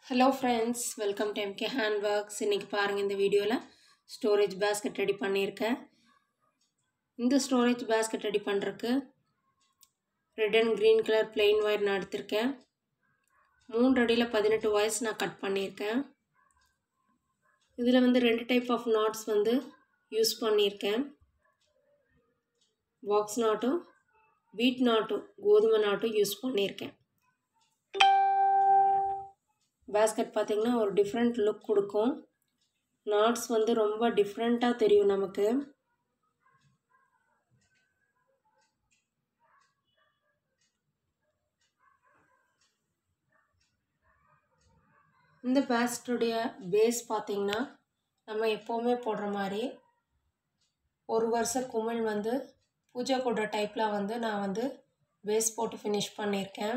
hello friends welcome to MK hand works இன்றைக்கி பாருங்கள் இந்த வீடியோவில் ஸ்டோரேஜ் பேஸ்கெட் ரெடி பண்ணியிருக்கேன் இந்த ஸ்டோரேஜ் பேஸ்கெட் ரெடி பண்ணுறக்கு red and green colour plain wire நான் எடுத்திருக்கேன் மூன்று அடியில் பதினெட்டு ஒயர்ஸ் நான் கட் பண்ணியிருக்கேன் இதில் வந்து ரெண்டு டைப் ஆஃப் நாட்ஸ் வந்து யூஸ் பண்ணியிருக்கேன் பாக்ஸ் நாட்டும் வீட் நாட்டும் கோதுமை நாட்டும் யூஸ் பண்ணியிருக்கேன் பேஸ்கெட் பார்த்திங்கன்னா ஒரு டிஃப்ரெண்ட் லுக் கொடுக்கும் நாட்ஸ் வந்து ரொம்ப டிஃப்ரெண்ட்டாக தெரியும் நமக்கு இந்த பேஸ்டுடைய பேஸ் பார்த்திங்கன்னா நம்ம எப்போவுமே போடுற மாதிரி ஒரு வருஷ குமிழ் வந்து பூஜை கூட டைப்பில் வந்து நான் வந்து பேஸ் போட்டு ஃபினிஷ் பண்ணியிருக்கேன்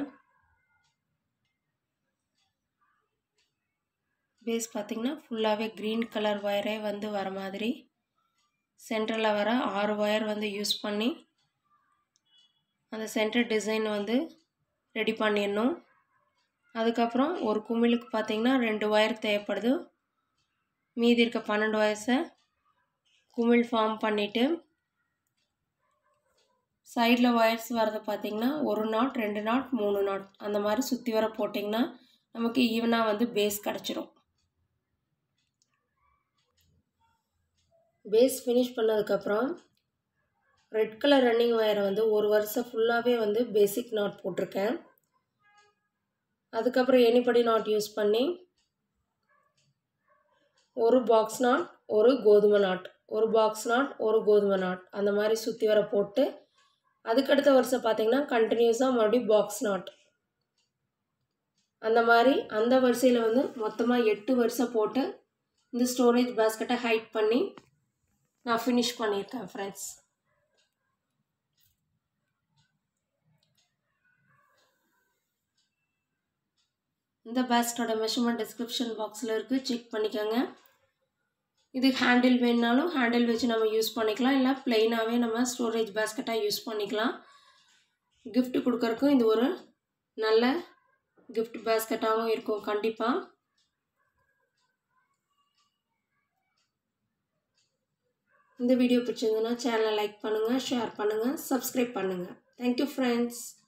பேஸ் பார்த்திங்கன்னா ஃபுல்லாகவே க்ரீன் கலர் ஒயரே வந்து வர மாதிரி சென்டரில் வர ஆறு ஒயர் வந்து யூஸ் பண்ணி அந்த சென்டர் டிசைன் வந்து ரெடி பண்ணிடணும் அதுக்கப்புறம் ஒரு குமிழுக்கு பார்த்திங்கன்னா ரெண்டு ஒயர் தேவைப்படுது மீதி இருக்க பன்னெண்டு ஒயர்ஸை குமிழ் ஃபார்ம் பண்ணிவிட்டு சைடில் ஒயர்ஸ் வரது பார்த்திங்கன்னா ஒரு நாட் ரெண்டு நாட் மூணு நாட் அந்த மாதிரி சுற்றி வர போட்டிங்கன்னா நமக்கு ஈவனாக வந்து பேஸ் கிடச்சிரும் பேஸ் ஃபினிஷ் பண்ணதுக்கப்புறம் ரெட் கலர் ரன்னிங் ஒயரை வந்து ஒரு வருஷம் ஃபுல்லாகவே வந்து பேசிக் நாட் போட்டிருக்கேன் அதுக்கப்புறம் எனிபடி நாட் யூஸ் பண்ணி ஒரு பாக்ஸ் நாட் ஒரு கோதுமை நாட் ஒரு பாக்ஸ் நாட் ஒரு கோதுமை நாட் அந்த மாதிரி சுற்றி வர போட்டு அதுக்கடுத்த வருஷம் பார்த்திங்கன்னா கண்டினியூஸாக மறுபடியும் பாக்ஸ் நாட் அந்த மாதிரி அந்த வரிசையில் வந்து மொத்தமாக எட்டு வருஷம் போட்டு இந்த ஸ்டோரேஜ் பேஸ்கெட்டை ஹைட் பண்ணி நான் ஃபினிஷ் பண்ணியிருக்கேன் ஃப்ரெண்ட்ஸ் இந்த பேஸ்கோட மெஷர்மெண்ட் டிஸ்கிரிப்ஷன் பாக்ஸில் இருக்குது செக் பண்ணிக்கோங்க இது ஹேண்டில் வேணுனாலும் ஹேண்டில் வச்சு நம்ம யூஸ் பண்ணிக்கலாம் இல்லை ப்ளெயினாகவே நம்ம ஸ்டோரேஜ் பேஸ்கெட்டாக யூஸ் பண்ணிக்கலாம் கிஃப்ட் கொடுக்குறக்கும் இது ஒரு நல்ல கிஃப்ட் பேஸ்கெட்டாகவும் இருக்கும் கண்டிப்பாக இந்த வீடியோ பிடிச்சிருந்ததுன்னா சேனலை லைக் பண்ணுங்கள் ஷேர் பண்ணுங்கள் சப்ஸ்கிரைப் பண்ணுங்கள் தேங்க்யூ ஃப்ரெண்ட்ஸ்